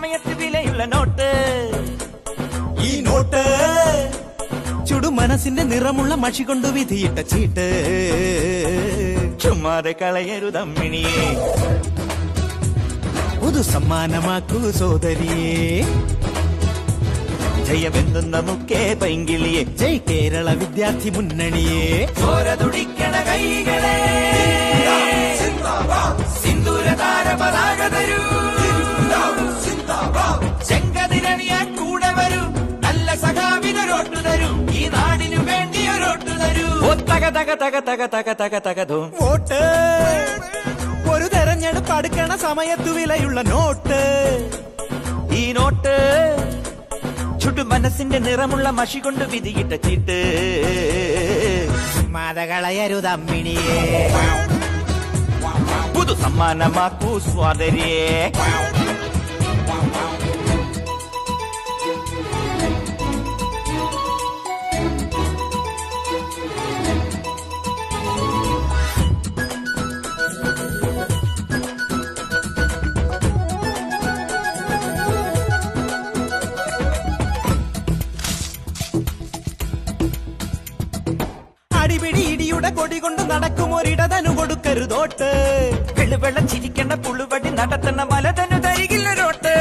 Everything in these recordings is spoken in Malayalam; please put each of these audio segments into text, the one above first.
സമയത്ത് വിലയുള്ള നോട്ട് ഈ നോട്ട് ചുടു മനസ്സിന്റെ നിറമുള്ള മഷി കൊണ്ട് വിധിയിട്ട ചീട്ട് ചുമ്മാതെ കളയരുതമ്മിണിയെ പുതു സമ്മാനമാക്കൂ സോദരിയെ ജയമെന്തുന്ന മുക്കേ പൈങ്കിളിയെ ജയ് കേരള വിദ്യാർത്ഥി മുന്നണിയെ ചോര തുടിക്കണ കൈകളെ സിന്ദൂര താര പതാക തരൂ ചെങ്കതിരണിയാൻ കൂടെ വരൂ നല്ല സഖാവിനൊരോട്ടു തരൂ ഈ നാടിനു വേണ്ടി ഒരോട്ടു തരൂ ഓ തക തക തക തക തക തക തക ധൂം വോട്ട് ഒരു തെരഞ്ഞെടുപ്പ് അടുക്കണ സമയത്തു വിലയുള്ള നോട്ട് ഈ നോട്ട് ചുട്ടു മനസ്സിന്റെ നിറമുള്ള മഷി കൊണ്ട് വിധിയിട്ട ചീട്ട് മതകളയരുതമ്മിണിയെ പുതു സമ്മാനമാക്കൂ സ്വാതരിയെ അടിപിടി ഇടിയുടെ കൊടി കൊണ്ട് നടക്കും ഒരിടതനു കൊടുക്കരുതോട്ട് വെള്ളുവെള്ള ചിരിക്കണ്ട പുളുവടി നടത്തുന്ന മലതനു തരികില്ലൊരോട്ട്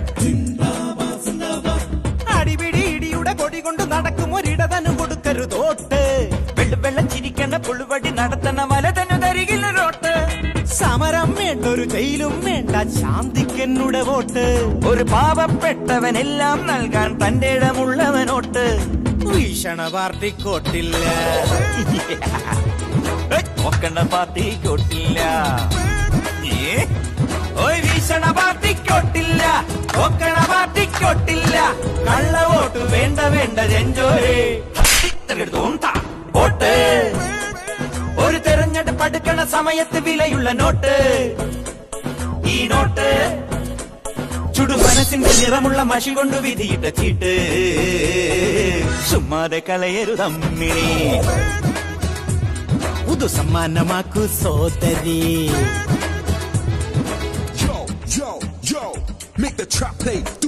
അടിപിടി ഇടിയുടെ കൊടി കൊണ്ട് നടക്കും ഒരിടതനു കൊടുക്കരുതോട്ട് വെള്ളുവെള്ള ചിരിക്കണ്ട പുളുവടി നടത്തുന്ന മലതനു തരികില്ലൊരോട്ട് സമരം വേണ്ട ഒരു ജയിലും വേണ്ട ശാന്തിക്കെന്നുടെ വോട്ട് ഒരു പാവപ്പെട്ടവനെല്ലാം നൽകാൻ തന്റെ ഇടമുള്ളവനോട്ട് വീക്ഷണ പാർട്ടിക്കോട്ടില്ല നോക്കണ്ട പാർട്ടി കൊട്ടില്ല ഏ? ഓയ് വീശണ പാർട്ടിക്കൊട്ടില്ല നോക്കണ പാർട്ടിക്കൊട്ടില്ല കള്ള വോട്ട് വേണ്ട വേണ്ട ജഞ്ചോരെ വോട്ട് ഒരു തെരഞ്ഞെടുപ്പ് അടുക്കണ സമയത്ത് വിലയുള്ള നോട്ട് ഈ നോട്ട് ചുടു മനസ്സിന്റെ നിറമുള്ള മഷി കൊണ്ട് വിധിയിട്ട ചീട്ട് ചുമ്മാതെ കളയരുതമ്മിണി പുതു സമ്മാനമാക്കൂ സോദരി Yo, yo, yo, make the trap play.